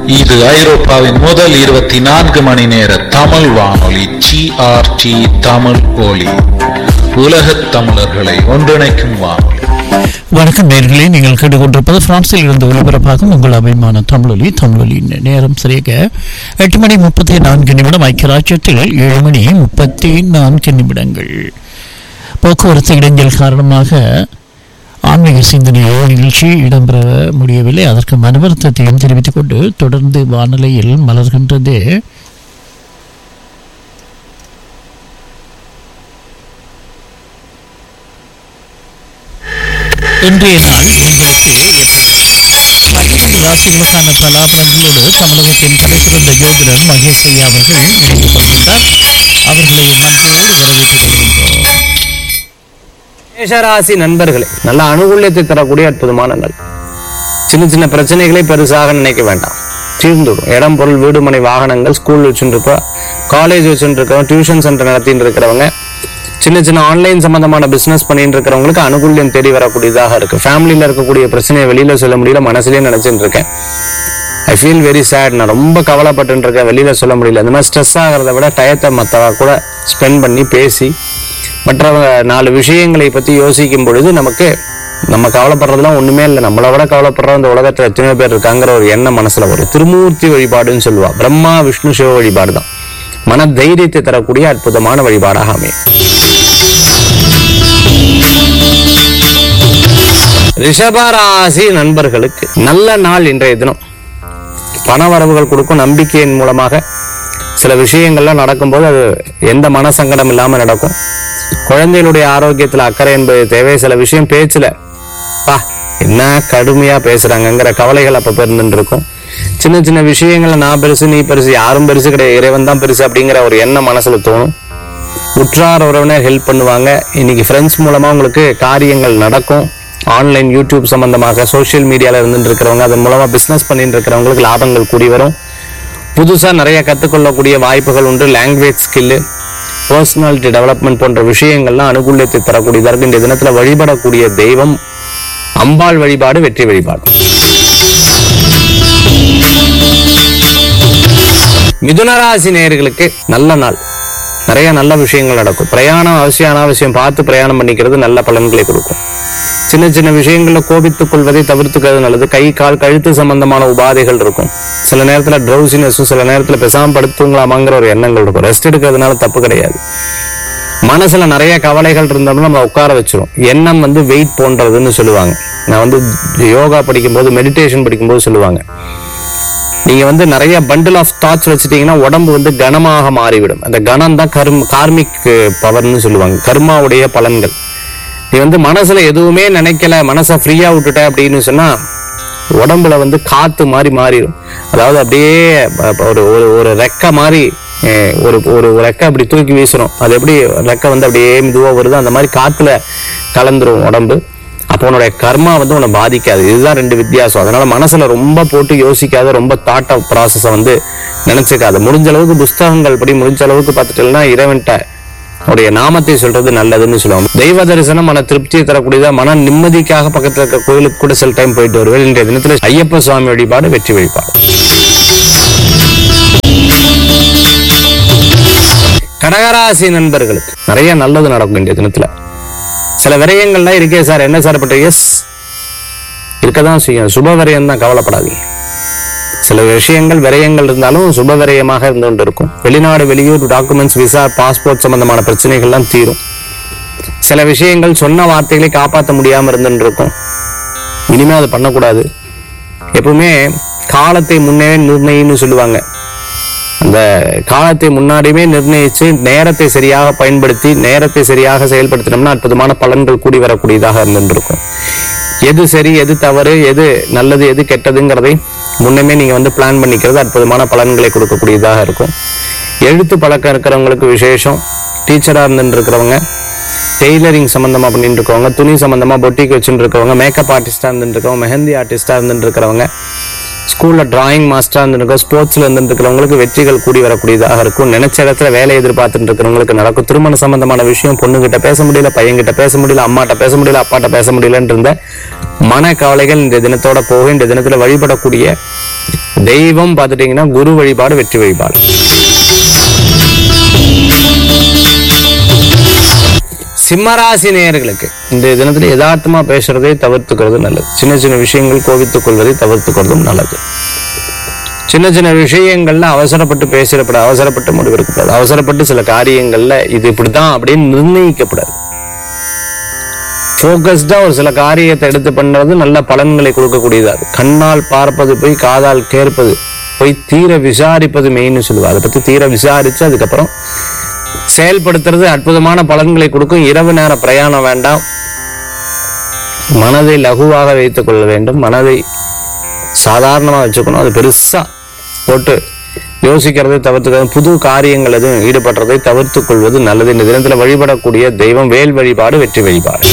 இது ஐரோப்பாவின் முதல் இருபத்தி நான்கு மணி நேர தமிழ் வானொலி ஜிஆர்டி தமிழ் ஒலி உலகத் தமிழர்களை ஒன்றிணைக்கும் வானொலி வணக்கம் நேர்களே நீங்கள் கேட்டுக்கொண்டிருப்பது பிரான்சில் இருந்து ஒலிபரப்பாகும் உங்கள் அபிமான தமிழொலி தமிழொலியின் நேரம் சரியாக எட்டு மணி முப்பத்தி நான்கு நிமிடம் ஐக்கியராட்சத்தில் ஏழு மணி முப்பத்தி நான்கு நிமிடங்கள் போக்குவரத்து இடைஞ்சல் காரணமாக ஆன்மீக சிந்தனையோ நிகழ்ச்சி இடம்பெற முடியவில்லை அதற்கு மனவருத்தத்தையும் தெரிவித்துக் கொண்டு தொடர்ந்து வானிலையில் மலர்கின்றது இன்றைய நாள் உங்களுக்கு ராசிகளுக்கான பலாபலங்களோடு தமிழகத்தின் தலைசிறந்த ஜோதிடர் மகேஷ் ஐயா அவர்கள் இணைந்து கொள்கின்றார் அவர்களை நன்றியோடு வரவேற்றுக் கொள்கின்றோம் மேஷராசி நண்பர்களே நல்ல அனுகூல்யத்தை தரக்கூடிய அற்புதமான நாள் சின்ன சின்ன பிரச்சனைகளை பெருசாக நினைக்க வேண்டாம் தீர்ந்துடும் இடம் பொருள் வீடு மனை வாகனங்கள் ஸ்கூல் வச்சுருப்ப காலேஜ் வச்சுருக்கவங்க டியூஷன் சென்டர் நடத்திட்டு இருக்கிறவங்க சின்ன சின்ன ஆன்லைன் சம்பந்தமான பிசினஸ் பண்ணிட்டு இருக்கிறவங்களுக்கு அனுகூல்யம் தேடி வரக்கூடியதாக இருக்கு ஃபேமிலியில இருக்கக்கூடிய பிரச்சனையை வெளியில சொல்ல முடியல மனசுலயே நினைச்சிட்டு இருக்கேன் ஐ ஃபீல் வெரி சேட் நான் ரொம்ப கவலைப்பட்டு இருக்கேன் வெளியில சொல்ல முடியல இந்த மாதிரி ஸ்ட்ரெஸ் ஆகிறத விட டயத்தை மற்றவ கூட ஸ்பெண்ட் பண்ணி பேசி மற்றவங்க நாலு விஷயங்களை பத்தி யோசிக்கும் பொழுது நமக்கு நம்ம கவலைப்படுறதுலாம் ஒண்ணுமே இல்லை நம்மளை விட கவலைப்படுற இந்த உலகத்துல எத்தனையோ பேர் இருக்காங்கிற ஒரு எண்ணம் மனசுல வரும் திருமூர்த்தி வழிபாடுன்னு சொல்லுவா பிரம்மா விஷ்ணு சிவ வழிபாடு தான் மன தைரியத்தை தரக்கூடிய அற்புதமான வழிபாடாக அமையும் ரிஷபராசி நண்பர்களுக்கு நல்ல நாள் இன்றைய தினம் பண வரவுகள் கொடுக்கும் நம்பிக்கையின் மூலமாக சில விஷயங்கள்லாம் நடக்கும்போது அது எந்த மனசங்கடம் இல்லாம நடக்கும் குழந்தைகளுடைய ஆரோக்கியத்துல அக்கறை என்பது தேவை சில விஷயம் பேச்சுல பா என்ன கடுமையா பேசுறாங்கங்கிற கவலைகள் அப்ப இருந்துட்டு இருக்கும் சின்ன சின்ன விஷயங்களை நான் பெருசு நீ பெருசு யாரும் பெருசு கிடையாது இறைவன் தான் பெருசு அப்படிங்கிற ஒரு எண்ணம் மனசுல தோணும் உற்றார் உறவினர் ஹெல்ப் பண்ணுவாங்க இன்னைக்கு ஃப்ரெண்ட்ஸ் மூலமா உங்களுக்கு காரியங்கள் நடக்கும் ஆன்லைன் யூடியூப் சம்பந்தமாக சோஷியல் மீடியால இருந்துட்டு இருக்கிறவங்க அதன் மூலமா பிசினஸ் பண்ணிட்டு இருக்கிறவங்களுக்கு லாபங்கள் கூடி வரும் புதுசா நிறைய கத்துக்கொள்ளக்கூடிய வாய்ப்புகள் உண்டு லாங்குவேஜ் ஸ்கில்லு பர்சனாலிட்டி டெவலப்மெண்ட் போன்ற விஷயங்கள்லாம் அனுகூல்யத்தை தரக்கூடியதா இருக்கு இந்த தினத்துல வழிபடக்கூடிய தெய்வம் அம்பாள் வழிபாடு வெற்றி வழிபாடு மிதுனராசி நேயர்களுக்கு நல்ல நாள் நிறைய நல்ல விஷயங்கள் நடக்கும் பிரயாணம் அவசியம் அனாவசியம் பார்த்து பிரயாணம் பண்ணிக்கிறது நல்ல பலன்களை கொடுக்கும் சின்ன சின்ன விஷயங்கள்ல கோபித்துக் கொள்வதை தவிர்த்துக்கிறது நல்லது கை கால் கழுத்து சம்பந்தமான உபாதைகள் இருக்கும் சில நேரத்துல ட்ரௌசினஸும் சில நேரத்துல பெசாம படுத்துங்களாமாங்கிற ஒரு எண்ணங்கள் இருக்கும் ரெஸ்ட் எடுக்கிறதுனால தப்பு கிடையாது மனசுல நிறைய கவலைகள் இருந்தோம்னா நம்ம உட்கார வச்சிரும் எண்ணம் வந்து வெயிட் போன்றதுன்னு சொல்லுவாங்க நான் வந்து யோகா படிக்கும்போது மெடிடேஷன் படிக்கும்போது சொல்லுவாங்க நீங்க வந்து நிறைய பண்டில் ஆஃப் தாட்ஸ் வச்சுட்டீங்கன்னா உடம்பு வந்து கனமாக மாறிவிடும் அந்த கனம் தான் கர்ம கார்மிக் பவர்னு சொல்லுவாங்க கர்மாவுடைய பலன்கள் நீ வந்து மனசுல எதுவுமே நினைக்கல மனசை ஃப்ரீயா விட்டுட்ட அப்படின்னு சொன்னா உடம்புல வந்து காத்து மாதிரி மாறிடும் அதாவது அப்படியே ப- ப- ஒரு ஒரு ஒரு ரெக்கை மாதிரி அஹ், ஒரு ஒரு ரெக்கை அப்படி தூக்கி வீசுறோம் அது எப்படி ரெக்கை வந்து அப்படியே மெதுவா வருதோ அந்த மாதிரி காத்துல கலந்துரும் உடம்பு அப்போ உன்னுடைய கர்மா வந்து உன்னை பாதிக்காது இதுதான் ரெண்டு வித்தியாசம் அதனால மனசுல ரொம்ப போட்டு யோசிக்காத ரொம்ப தாட் ஆஃப் ப்ராசஸை வந்து நினைச்சுக்காத முடிஞ்ச அளவுக்கு புஸ்தகங்கள் படி முடிஞ்ச அளவுக்கு பார்த்துட்டேன்னா இறைவன்ட்ட உடைய நாமத்தை சொல்றது நல்லதுன்னு சொல்லுவாங்க தெய்வ தரிசனம் மன திருப்தியை தரக்கூடியதா மன நிம்மதிக்காக பக்கத்துல இருக்க கோயிலுக்கு கூட சில டைம் போயிட்டு வருவேன் இன்றைய தினத்துல ஐயப்ப சுவாமி வழிபாடு வெற்றி வழிபாடு கடகராசி நண்பர்களுக்கு நிறைய நல்லது நடக்கும் இன்றைய தினத்துல சில விரயங்கள்லாம் இருக்கே சார் என்ன சார் பண்ற எஸ் இருக்கதான் செய்யும் சுப விரயம் தான் கவலைப்படாதீங்க சில விஷயங்கள் விரயங்கள் இருந்தாலும் சுப விரயமாக இருந்து கொண்டு இருக்கும் வெளிநாடு வெளியூர் டாக்குமெண்ட்ஸ் விசா பாஸ்போர்ட் சம்பந்தமான பிரச்சனைகள்லாம் தீரும் சில விஷயங்கள் சொன்ன வார்த்தைகளை காப்பாற்ற முடியாம இருந்துட்டு இருக்கும் இனிமே அதை பண்ணக்கூடாது எப்பவுமே காலத்தை முன்னே நிர்ணயின்னு சொல்லுவாங்க அந்த காலத்தை முன்னாடியுமே நிர்ணயிச்சு நேரத்தை சரியாக பயன்படுத்தி நேரத்தை சரியாக செயல்படுத்தினோம்னா அற்புதமான பலன்கள் கூடி வரக்கூடியதாக இருந்துருக்கும் எது சரி எது தவறு எது நல்லது எது கெட்டதுங்கிறதை முன்னமே நீங்க வந்து பிளான் பண்ணிக்கிறது அற்புதமான பலன்களை கொடுக்கக்கூடியதாக இருக்கும் எழுத்து பழக்கம் இருக்கிறவங்களுக்கு விசேஷம் டீச்சரா இருந்துட்டு இருக்கிறவங்க டெய்லரிங் சம்பந்தமா பண்ணிட்டு இருக்கவங்க துணி சம்பந்தமா பொட்டிக்கு வச்சுட்டு இருக்கவங்க மேக்கப் ஆர்டிஸ்டா இருந்துட்டு இருக்கவங்க மெஹந்தி ஆர்டிஸ்டா இருந்துட்டு இருக்கிறவங்க ஸ்கூல்ல டிராயிங் மாஸ்டரா இருந்திருக்கோம் ஸ்போர்ட்ஸ்ல இருந்துட்டு இருக்கிறவங்களுக்கு வெற்றிகள் கூடி வரக்கூடியதாக இருக்கும் நினைச்ச இடத்துல வேலை எதிர்பார்த்துட்டு இருக்கிறவங்களுக்கு நடக்கும் திருமண சம்பந்தமான விஷயம் பொண்ணுகிட்ட பேச முடியல பையன்கிட்ட பேச முடியல அம்மாட்ட பேச முடியல அப்பாட்ட பேச முடியலன்னு இருந்த மன கவலைகள் இந்த தினத்தோட போக இந்த தினத்துல வழிபடக்கூடிய தெய்வம் பார்த்துட்டீங்கன்னா குரு வழிபாடு வெற்றி வழிபாடு சிம்மராசி நேயர்களுக்கு இந்த தினத்துல யதார்த்தமா பேசுறதை தவிர்த்துக்கிறது நல்லது சின்ன சின்ன விஷயங்கள் கோபித்துக் கொள்வதை தவிர்த்துக்கிறதும் நல்லது சின்ன சின்ன விஷயங்கள்ல அவசரப்பட்டு பேசிடப்படாது அவசரப்பட்டு முடிவெடுக்கப்படாது அவசரப்பட்டு சில காரியங்கள்ல இது இப்படிதான் அப்படின்னு நிர்ணயிக்கப்படாது ஃபோக்கஸ்டா ஒரு சில காரியத்தை எடுத்து பண்றது நல்ல பலன்களை கொடுக்கக்கூடியதா இருக்கு. கண்ணால் பார்ப்பது போய் காதால் கேட்பது போய் தீர விசாரிப்பது மெயின்னு சொல்லுவாங்க அதை பத்தி தீர விசாரிச்சு அதுக்கப்புறம் செயல்படுத்துறது அற்புதமான பலன்களை கொடுக்கும் இரவு நேர பிரயாணம் வேண்டாம் மனதை லகுவாக வைத்துக் கொள்ள வேண்டும் மனதை சாதாரணமா வச்சுக்கணும் அது பெருசா போட்டு யோசிக்கிறதை தவிர்த்துக்கிறது புது காரியங்கள் எதுவும் ஈடுபடுறதை தவிர்த்துக் கொள்வது நல்லது இந்த தினத்துல வழிபடக்கூடிய தெய்வம் வேல் வழிபாடு வெற்றி வழிபாடு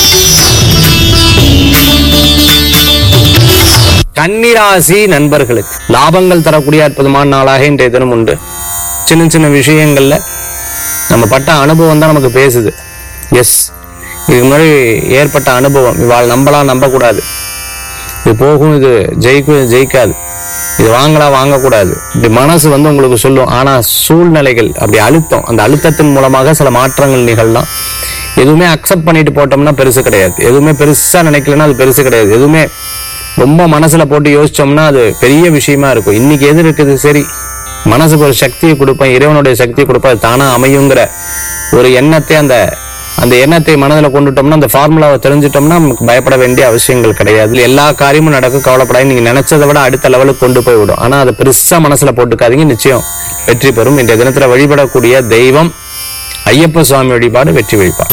கன்னிராசி நண்பர்களுக்கு லாபங்கள் தரக்கூடிய அற்புதமான நாளாக இன்றைய தினம் உண்டு சின்ன சின்ன விஷயங்கள்ல நம்ம பட்ட அனுபவம் தான் நமக்கு பேசுது எஸ் இதுக்கு முன்னாடி ஏற்பட்ட அனுபவம் இவாள் நம்பலாம் நம்பக்கூடாது இது போகும் இது ஜெயிக்கும் இது ஜெயிக்காது இது வாங்கலாம் வாங்கக்கூடாது இப்படி மனசு வந்து உங்களுக்கு சொல்லும் ஆனா சூழ்நிலைகள் அப்படி அழுத்தம் அந்த அழுத்தத்தின் மூலமாக சில மாற்றங்கள் நிகழலாம் எதுவுமே அக்செப்ட் பண்ணிட்டு போட்டோம்னா பெருசு கிடையாது எதுவுமே பெருசா நினைக்கலன்னா அது பெருசு கிடையாது எதுவுமே ரொம்ப மனசுல போட்டு யோசிச்சோம்னா அது பெரிய விஷயமா இருக்கும் இன்னைக்கு எது இருக்குது சரி மனசுக்கு ஒரு சக்தியை கொடுப்பேன் இறைவனுடைய சக்தியை கொடுப்பேன் அது தானா அமையுங்கிற ஒரு எண்ணத்தை அந்த அந்த எண்ணத்தை மனதில் கொண்டுட்டோம்னா அந்த ஃபார்முலாவை தெரிஞ்சிட்டோம்னா நமக்கு பயப்பட வேண்டிய அவசியங்கள் கிடையாது இதுல எல்லா காரியமும் நடக்கும் கவலைப்படாது நீங்க நினைச்சதை விட அடுத்த லெவலுக்கு கொண்டு போய் விடும் ஆனா அதை பெருசா மனசுல போட்டுக்காதீங்க நிச்சயம் வெற்றி பெறும் இந்த தினத்துல வழிபடக்கூடிய தெய்வம் ஐயப்ப சுவாமி வழிபாடு வெற்றி வழிபாடு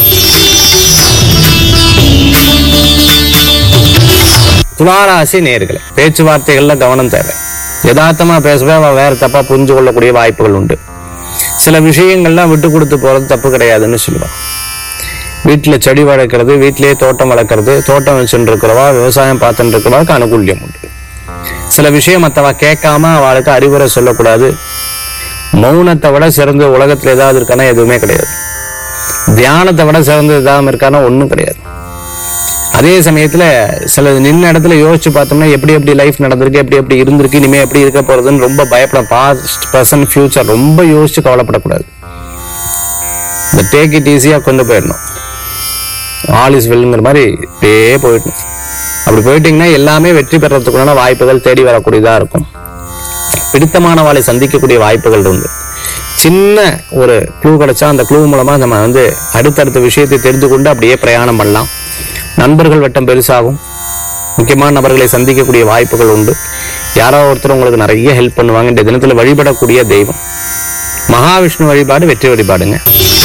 துளாராசி நேர்களை பேச்சுவார்த்தைகள்ல கவனம் தேவை யதார்த்தமா பேசவே அவ வேற தப்பா புரிஞ்சு கொள்ளக்கூடிய வாய்ப்புகள் உண்டு சில விஷயங்கள்லாம் விட்டு கொடுத்து போறது தப்பு கிடையாதுன்னு சொல்லுவான் வீட்டுல செடி வளர்க்கறது வீட்டிலேயே தோட்டம் வளர்க்கறது தோட்டம் வச்சுட்டு இருக்கிறவா விவசாயம் பார்த்துட்டு இருக்கிறவாக்கு அனுகூல்யம் உண்டு சில விஷயம் மற்றவா கேட்காம அவளுக்கு அறிவுரை சொல்லக்கூடாது மௌனத்தை விட சிறந்த உலகத்துல ஏதாவது இருக்கானா எதுவுமே கிடையாது தியானத்தை விட சிறந்த ஏதாவது இருக்கானா ஒண்ணும் கிடையாது அதே சமயத்துல சில நின்ன இடத்துல யோசிச்சு பார்த்தோம்னா எப்படி எப்படி லைஃப் நடந்திருக்கு எப்படி எப்படி இருந்திருக்கு இனிமே எப்படி இருக்க போறதுன்னு ரொம்ப பயப்பட பாஸ்ட் பர்சன்ட் ஃபியூச்சர் ரொம்ப யோசிச்சு கவலைப்படக்கூடாது இந்த டேக் இட் ஈஸியா கொண்டு போயிடணும் ஆல் இஸ் வெல்லுங்கிற மாதிரி அப்படியே போயிடணும் அப்படி போயிட்டீங்கன்னா எல்லாமே வெற்றி பெறறதுக்குள்ளான வாய்ப்புகள் தேடி வரக்கூடியதா இருக்கும் பிடித்தமானவாளை சந்திக்கக்கூடிய வாய்ப்புகள் உண்டு சின்ன ஒரு க்ளூ கிடைச்சா அந்த க்ளூ மூலமா நம்ம வந்து அடுத்தடுத்த விஷயத்தை தெரிந்து கொண்டு அப்படியே பிரயாணம் பண்ணலாம் நண்பர்கள் வட்டம் பெருசாகும் முக்கியமான நபர்களை சந்திக்கக்கூடிய வாய்ப்புகள் உண்டு யாரோ ஒருத்தர் உங்களுக்கு நிறைய ஹெல்ப் பண்ணுவாங்க இந்த தினத்துல வழிபடக்கூடிய தெய்வம் மகாவிஷ்ணு வழிபாடு வெற்றி வழிபாடுங்க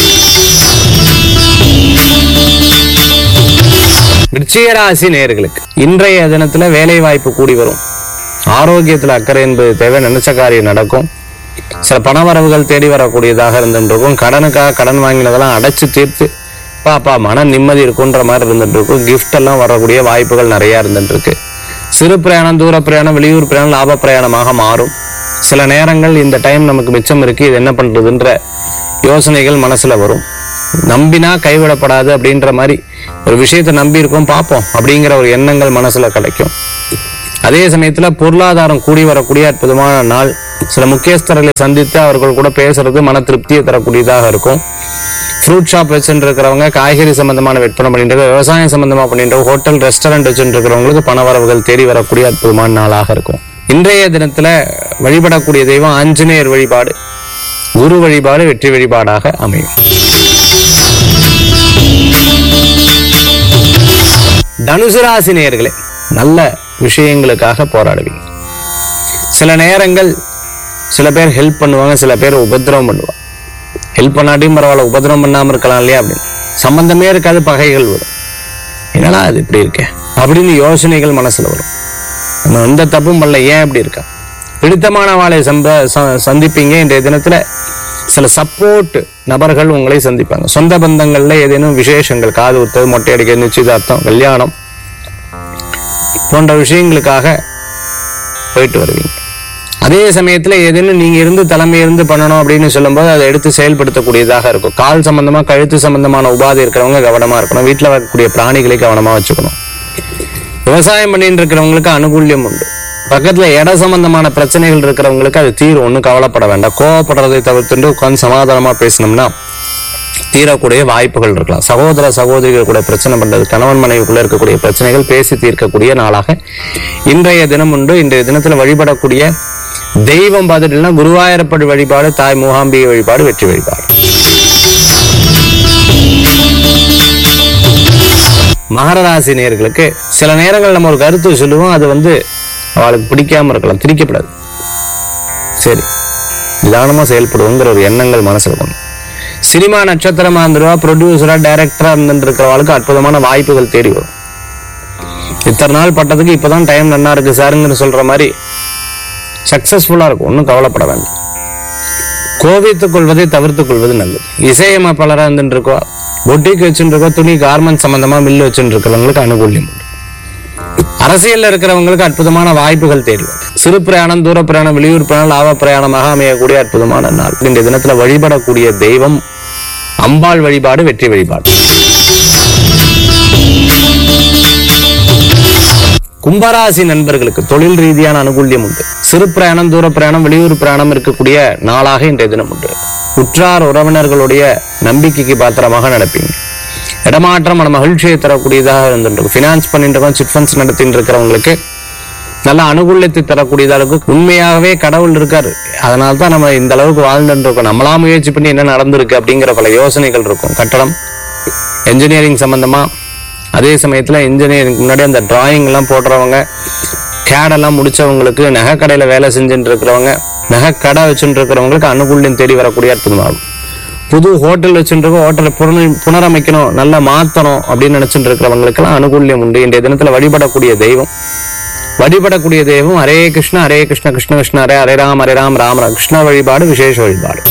விருச்சிகராசி நேர்களுக்கு இன்றைய தினத்துல வேலை வாய்ப்பு கூடி வரும் ஆரோக்கியத்துல அக்கறை என்பது தேவை நினைச்ச காரியம் நடக்கும் சில பணவரவுகள் தேடி வரக்கூடியதாக இருந்துருக்கும் கடனுக்காக கடன் வாங்கினதெல்லாம் அடைச்சு தீர்த்து பாப்பா மன நிம்மதி இருக்குன்ற மாதிரி இருந்துட்டு இருக்கும் gift எல்லாம் வரக்கூடிய வாய்ப்புகள் நிறைய இருந்துட்டு இருக்கு சிறு பிரயாணம் தூர பிரயாணம் வெளியூர் பிரயாணம் லாப பிரயாணமாக மாறும் சில நேரங்கள் இந்த டைம் நமக்கு மிச்சம் இருக்கு இது என்ன பண்றதுன்ற யோசனைகள் மனசுல வரும் நம்பினா கைவிடப்படாது அப்படின்ற மாதிரி ஒரு விஷயத்தை நம்பி இருக்கோம் பார்ப்போம் அப்படிங்கிற ஒரு எண்ணங்கள் மனசுல கிடைக்கும் அதே சமயத்துல பொருளாதாரம் கூடி வரக்கூடிய அற்புதமான நாள் சில முக்கியஸ்தர்களை சந்தித்து அவர்கள் கூட பேசுறது மன திருப்தியை தரக்கூடியதாக இருக்கும் ஃப்ரூட் ஷாப் வச்சுட்டு இருக்கிறவங்க காய்கறி சம்பந்தமான விற்பனை பண்ணிட்டு இருக்க, விவசாயம் சம்பந்தமா பண்ணிட்டு இருக்க, ஹோட்டல் ரெஸ்டாரண்ட் வச்சுட்டு இருக்கிறவங்களுக்கு பண வரவுகள் தேடி வரக்கூடிய அற்புதமான நாளாக இருக்கும் இன்றைய தினத்துல வழிபடக்கூடிய தெய்வம் ஆஞ்சநேயர் வழிபாடு குரு வழிபாடு வெற்றி வழிபாடாக அமையும் தனுசு ராசி நேயர்களே நல்ல விஷயங்களுக்காக போராடுவீங்க சில நேரங்கள் சில பேர் ஹெல்ப் பண்ணுவாங்க சில பேர் உபத்திரவம் பண்ணுவாங்க ஹெல்ப் பண்ணாட்டியும் பரவாயில்ல உபத்திரவம் பண்ணாம இருக்கலாம் இல்லையா அப்படின்னு சம்பந்தமே இருக்காது பகைகள் வரும் என்னடா அது இப்படி இருக்கே அப்படின்னு யோசனைகள் மனசுல வரும் நம்ம எந்த தப்பும் பண்ணல ஏன் இப்படி இருக்கா பிடித்தமான வாளை சம்ப ச- சந்திப்பீங்க இன்றைய தினத்துல சில சப்போர்ட் நபர்கள் உங்களை சந்திப்பாங்க சொந்த பந்தங்கள்ல ஏதேனும் விசேஷங்கள் காது குத்து மொட்டை அடிக்க நிச்சயதார்த்தம் கல்யாணம் போன்ற விஷயங்களுக்காக போயிட்டு வருவீங்க அதே சமயத்துல ஏதேனும் நீங்க இருந்து தலைமை இருந்து பண்ணணும் அப்படின்னு சொல்லும்போது அதை எடுத்து செயல்படுத்தக்கூடியதாக இருக்கும் கால் சம்பந்தமா கழுத்து சம்பந்தமான உபாதை இருக்கிறவங்க கவனமா இருக்கணும் வீட்டுல வரக்கூடிய பிராணிகளை கவனமா வச்சுக்கணும் விவசாயம் பண்ணிட்டு இருக்கிறவங்களுக்கு அனுகூல்யம் உண்டு பக்கத்துல இட சம்பந்தமான பிரச்சனைகள் இருக்கிறவங்களுக்கு அது தீரும் ஒன்றும் கவலைப்பட வேண்டாம் கோவப்படுறதை தவிர்த்துட்டு உட்காந்து சமாதானமா பேசினோம்னா தீரக்கூடிய வாய்ப்புகள் இருக்கலாம் சகோதர சகோதரிகள் கூட பிரச்சனை பண்றது கணவன் மனைவிக்குள்ள இருக்கக்கூடிய பிரச்சனைகள் பேசி தீர்க்கக்கூடிய நாளாக இன்றைய தினம் உண்டு இன்றைய தினத்துல வழிபடக்கூடிய தெய்வம் பார்த்துட்டீங்கன்னா குருவாயூரப்படி வழிபாடு தாய் மூகாம்பிகை வழிபாடு வெற்றி வழிபாடு மகர ராசி நேயர்களுக்கு சில நேரங்கள் நம்ம ஒரு கருத்து சொல்லுவோம் அது வந்து அவளுக்கு பிடிக்காம இருக்கலாம் திரிக்கப்படாது சரி நிதானமா செயல்படுவோங்கிற ஒரு எண்ணங்கள் மனசுல கொண்டு சினிமா நட்சத்திரமா இருந்துருவா ப்ரொடியூசரா டைரக்டரா இருந்துட்டு இருக்கிறவளுக்கு அற்புதமான வாய்ப்புகள் தேடி வரும் இத்தனை நாள் பட்டதுக்கு இப்பதான் டைம் நல்லா இருக்கு சாருங்கன்னு சொல்ற மாதிரி சக்சஸ்ஃபுல்லா இருக்கும் ஒன்றும் கவலைப்பட வேண்டாம் கோபித்துக் கொள்வதை தவிர்த்துக் கொள்வது நல்லது இசையமைப்பாளராக இருந்துட்டு இருக்கோ பொட்டிக்கு வச்சுட்டு இருக்கோ துணி கார்மெண்ட் சம்பந்தமா மில்லு வச்சுட்டு இருக்கிறவங்களுக்கு அனுகூல்யம் உண்டு அரசியல்ல இருக்கிறவங்களுக்கு அற்புதமான வாய்ப்புகள் தேடி வரும். சிறு பிரயாணம் தூர பிரயாணம் வெளியூர் பிரயாணம் லாப பிரயாணமாக அமையக்கூடிய அற்புதமான நாள் இந்த தினத்துல வழிபடக்கூடிய தெய்வம் அம்பாள் வழிபாடு வெற்றி வழிபாடு கும்பராசி நண்பர்களுக்கு தொழில் ரீதியான அனுகூல்யம் உண்டு சிறு பிரயாணம் தூர பிரயாணம் வெளியூர் பிரயாணம் இருக்கக்கூடிய நாளாக இன்றைய தினம் உண்டு உற்றார் உறவினர்களுடைய நம்பிக்கைக்கு பாத்திரமாக நடப்பீங்க இடமாற்றம் மன மகிழ்ச்சியை தரக்கூடியதாக இருந்துட்டு ஃபினான்ஸ் பண்ணிட்டு இருக்கோம் சிட் ஃபண்ட்ஸ் நடத்திட்டு இருக்கிறவங்களுக்கு நல்ல அனுகூலத்தை தரக்கூடியதா இருக்கும் உண்மையாகவே கடவுள் இருக்காரு அதனால தான் நம்ம இந்த அளவுக்கு வாழ்ந்துட்டு இருக்கோம் நம்மளா முயற்சி பண்ணி என்ன நடந்திருக்கு அப்படிங்கிற பல யோசனைகள் இருக்கும் கட்டடம் என்ஜினியரிங் சம்பந்தமா அதே சமயத்துல இன்ஜினியரிங் முன்னாடி அந்த டிராயிங் எல்லாம் போடுறவங்க CAD எல்லாம் முடிச்சவங்களுக்கு நகைக்கடையில வேலை செஞ்சுட்டு இருக்கிறவங்க நகைக்கடை வச்சுட்டு இருக்கிறவங்களுக்கு அனுகூல்யம் தேடி வரக்கூடிய அற்புதமாகும் புது ஹோட்டல் வச்சுட்டு இருக்கோம் ஹோட்டலை புனர புனரமைக்கணும் நல்லா மாத்தணும் அப்படின்னு நினைச்சிட்டு இருக்கிறவங்களுக்கெல்லாம் அனுகூல்யம் உண்டு இன்றைய தினத்துல வழிபடக்கூடிய தெய்வம் வழிபடக்கூடிய தெய்வம் ஹரே கிருஷ்ண ஹரே கிருஷ்ண கிருஷ்ண கிருஷ்ண ஹரே ஹரே ராம் ஹரே ராம் ராம் ராம் கிருஷ்ண வழிபாடு விசேஷ வழிபாடு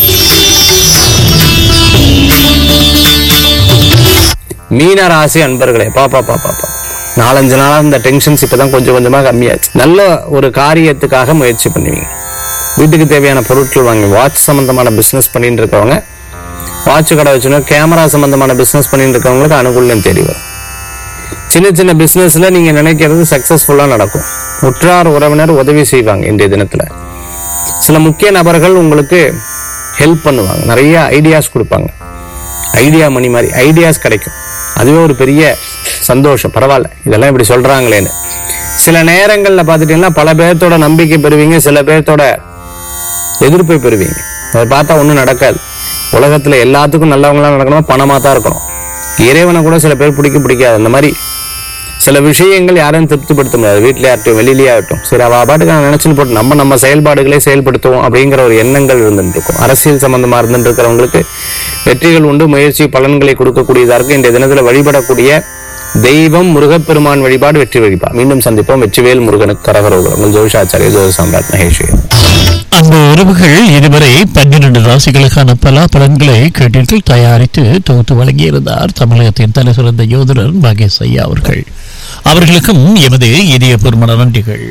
மீன ராசி அன்பர்களே பாப்பா பாப்பா பாப்பா நாலஞ்சு நாளா இந்த டென்ஷன்ஸ் இப்பதான் கொஞ்சம் கொஞ்சமா கம்மியாச்சு நல்ல ஒரு காரியத்துக்காக முயற்சி பண்ணுவீங்க வீட்டுக்கு தேவையான பொருட்கள் வாங்கி வாட்ச் சம்பந்தமான பிசினஸ் பண்ணிட்டு இருக்கவங்க வாட்ச் கடை வச்சுருந்தோம் கேமரா சம்பந்தமான பிசினஸ் பண்ணிட்டு இருக்கவங்களுக்கு அனுகூல்யம் தேடி வரும் சின்ன சின்ன பிசினஸ்ல நீங்க நினைக்கிறது சக்சஸ்ஃபுல்லா நடக்கும் உற்றார் உறவினர் உதவி செய்வாங்க இன்றைய தினத்துல சில முக்கிய நபர்கள் உங்களுக்கு ஹெல்ப் பண்ணுவாங்க நிறைய ஐடியாஸ் கொடுப்பாங்க ஐடியா மணி மாதிரி ஐடியாஸ் கிடைக்கும் அதுவே ஒரு பெரிய சந்தோஷம் பரவாயில்ல இதெல்லாம் இப்படி சொல்றாங்களேன்னு சில நேரங்கள்ல பார்த்துட்டீங்கன்னா பல பேர்த்தோட நம்பிக்கை பெறுவீங்க சில பேர்த்தோட எதிர்ப்பை பெறுவீங்க அதை பார்த்தா ஒன்றும் நடக்காது உலகத்துல எல்லாத்துக்கும் நல்லவங்களா நடக்கணும் பணமா தான் இருக்கணும் இறைவனை கூட சில பேர் பிடிக்க பிடிக்காது அந்த மாதிரி சில விஷயங்கள் யாரையும் திருப்திப்படுத்த முடியாது வீட்டிலே ஆகட்டும் வெளியிலேயே ஆகட்டும் சரி அவ பாட்டுக்கு நான் நினைச்சுன்னு போட்டு நம்ம நம்ம செயல்பாடுகளை செயல்படுத்துவோம் அப்படிங்கிற ஒரு எண்ணங்கள் இருந்துட்டு இருக்கும் அரசியல் சம்பந்தமா இருந்துட்டு இருக்கிறவங்களுக்கு வெற்றிகள் உண்டு முயற்சி பலன்களை கொடுக்கக்கூடியதா இருக்கு இந்த தினத்துல வழிபடக்கூடிய தெய்வம் முருகப்பெருமான் வழிபாடு வெற்றி வழிபாடு மீண்டும் சந்திப்போம் வெற்றிவேல் முருகனுக்கு கரகரோகம் உங்கள் ஜோஷாச்சாரிய ஜோதி சாம்ராட் மகேஷ் அந்த உறவுகள் இதுவரை பன்னிரண்டு ராசிகளுக்கான பல பலன்களை கேட்டீர்கள் தயாரித்து தொகுத்து வழங்கியிருந்தார் தமிழகத்தின் தலை சிறந்த யோதரர் மகேஷ் ஐயா அவர்கள் அவர்களுக்கும் எமது இதயபூர்வமான நன்றிகள்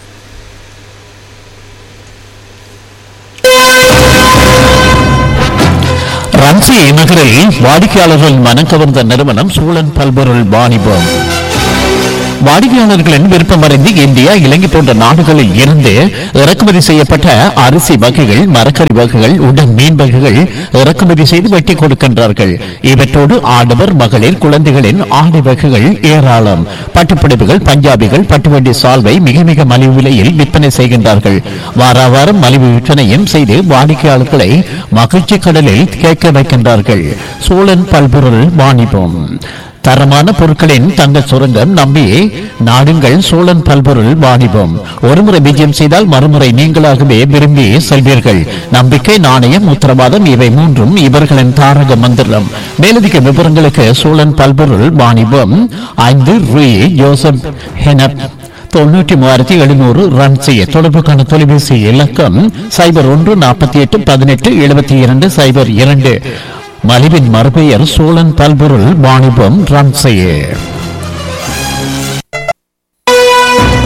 ரன்சி நகரில் வாடிக்கையாளர்கள் மனம் கவர்ந்த நிறுவனம் சூழன் பல்பொருள் வாணிபம் வாடிக்கையாளர்களின் விருப்பமறிந்து இந்தியா இலங்கை போன்ற நாடுகளில் இருந்து இறக்குமதி செய்யப்பட்ட அரிசி வகைகள் மரக்கறி வகைகள் உடன் மீன் வகைகள் இறக்குமதி செய்து வெட்டி கொடுக்கின்றார்கள் இவற்றோடு ஆடவர் மகளிர் குழந்தைகளின் ஆடை வகைகள் ஏராளம் பட்டுப்புடவைகள் பஞ்சாபிகள் பட்டுவண்டி சால்வை மிக மிக மலிவு விலையில் விற்பனை செய்கின்றார்கள் வார வாரம் மலிவு விற்பனையும் செய்து வாடிக்கையாளர்களை மகிழ்ச்சி கடலில் கேட்க வைக்கின்றார்கள் சோழன் பல்பொருள் வாணிபம் தரமான பொருட்களின் தங்க சுரங்கம் நம்பி நாடுங்கள் சோழன் பல்பொருள் வாணிபம் ஒருமுறை விஜயம் செய்தால் மறுமுறை நீங்களாகவே விரும்பி செல்வீர்கள் நம்பிக்கை நாணயம் உத்தரவாதம் இவை மூன்றும் இவர்களின் தாரக மந்திரம் மேலதிக விவரங்களுக்கு சோழன் பல்பொருள் வாணிபம் ஐந்து ரூ ஜோசப் ஹெனப் தொண்ணூற்றி மூவாயிரத்தி எழுநூறு ரன் செய்ய தொடர்புக்கான தொலைபேசி இலக்கம் சைபர் ஒன்று நாற்பத்தி எட்டு பதினெட்டு எழுபத்தி இரண்டு சைபர் இரண்டு மலிவின் மறுபெயர் சோழன் பல்பொருள் வாணிபம் ரன் செய்ய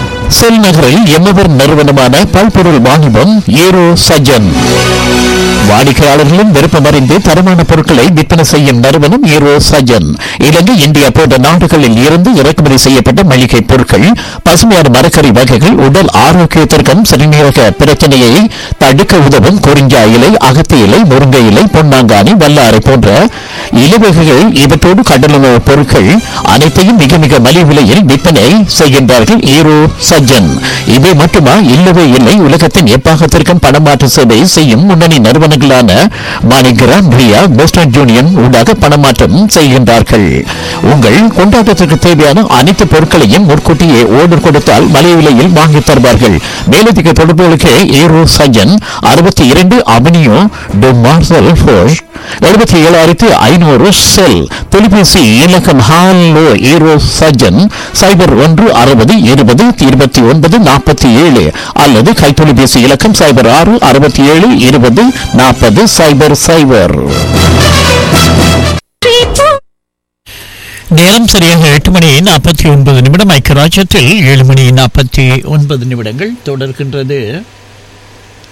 செல் நகரில் எம்மவர் நிறுவனமான பல்பொருள் வாணிபம் ஏரோ சஜன் வாடிக்கையாளர்களின் விருப்பம் அறிந்து தரமான பொருட்களை விற்பனை செய்யும் நிறுவனம் ஏரோ சஜன் இலங்கை இந்தியா போன்ற நாடுகளில் இருந்து இறக்குமதி செய்யப்பட்ட மளிகை பொருட்கள் பசுமையான மரக்கறி வகைகள் உடல் ஆரோக்கியத்திற்கும் சிறுநீரக பிரச்சனையை தடுக்க உதவும் குறிஞ்சா இலை அகத்தி இலை முருங்கை இலை பொன்னாங்கானி வல்லாரை போன்ற இலைவகைகள் இவற்றோடு கடலுணவு பொருட்கள் அனைத்தையும் மிக மிக மலிவு விலையில் விற்பனை செய்கின்றார்கள் ஈரோ சஜ்ஜன் இவை மட்டுமா இல்லவே இல்லை உலகத்தின் எப்பாகத்திற்கும் பணமாற்று சேவை செய்யும் முன்னணி நிறுவனங்களான மாணிகிராம் ரியா வெஸ்டர்ன் யூனியன் ஊடாக பணமாற்றம் செய்கின்றார்கள் உங்கள் கொண்டாட்டத்திற்கு தேவையான அனைத்து பொருட்களையும் முன்கூட்டியே ஓர்டர் கொடுத்தால் மலிவு விலையில் வாங்கித் தருவார்கள் மேலதிக தொடர்புகளுக்கு ஈரோ சஜ்ஜன் அறுபத்தி இரண்டு அவனியோ டு மார்சல் ஃபோஷ் எழுபத்தி ஏழாயிரத்தி ஐநூறு செல் தொலைபேசி இலக்கம் ஹாலோ ஈரோ சஜன் சைபர் ஒன்று அறுபது இருபது இருபத்தி ஒன்பது நாற்பத்தி ஏழு அல்லது கைத்தொலைபேசி இலக்கம் சைபர் ஆறு அறுபத்தி ஏழு இருபது நாற்பது சைபர் சைபர் நேரம் சரியாக எட்டு மணி நாற்பத்தி ஒன்பது நிமிடம் ஐக்கிய ராஜ்யத்தில் ஏழு மணி நாற்பத்தி ஒன்பது நிமிடங்கள் தொடர்கின்றது